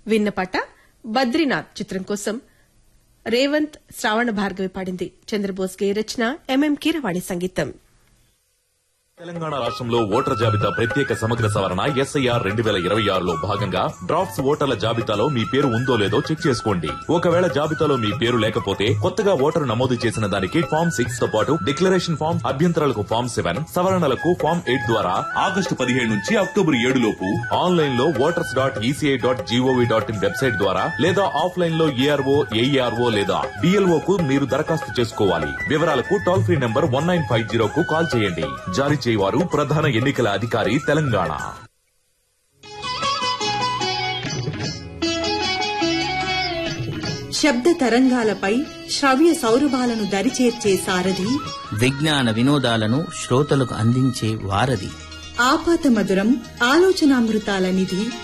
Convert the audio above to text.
విన్నపాట బద్రీనాథ్ చిత్రం కోసం రేవంత్ శ్రావణ భార్గవి పాడింది చంద్రబోస్ గే రచన ఎంఎం కీరవాణి సంగీతం తెలంగాణ రాష్ట్రంలో ఓటర్ జాబితా ప్రత్యేక సమగ్ర సవరణ ఎస్ఐఆర్ రెండు వేల ఇరవై ఆరులో భాగంగా డ్రాఫ్ట్స్ ఓటర్ల జాబితాలో మీ పేరు ఉందో లేదో చెక్ చేసుకోండి ఒకవేళ జాబితాలో మీ పేరు లేకపోతే కొత్తగా ఓటరు నమోదు చేసిన దానికి ఫామ్ సిక్స్ తో పాటు డిక్లరేషన్ ఫామ్ అభ్యంతరాలకు ఫామ్ సెవెన్ సవరణలకు ఫామ్ ఎయిట్ ద్వారా ఆగస్టు పదిహేడు నుంచి అక్టోబర్ ఏడు లోపు ఆన్లైన్ లో voters dot ECI dot GOV dot in website ద్వారా లేదా ఆఫ్లైన్ లో ఏఆర్ఓ ఏఈఆర్ఓ లేదా డిఎల్ఓ కు మీరు దరఖాస్తు చేసుకోవాలి వివరాలకు toll free number one nine five zero కు కాల్ చేయండి జారీ చేయవారు ప్రధాన ఎన్నికల అధికారి తెలంగాణ శబ్ద తరంగాలపై శ్రవ్య సౌరభాలను దరిచేర్చే సారథి విజ్ఞాన వినోదాలను శ్రోతలకు అందించే వారధి ఆపాత మధురం ఆలోచనామృతాల నిధి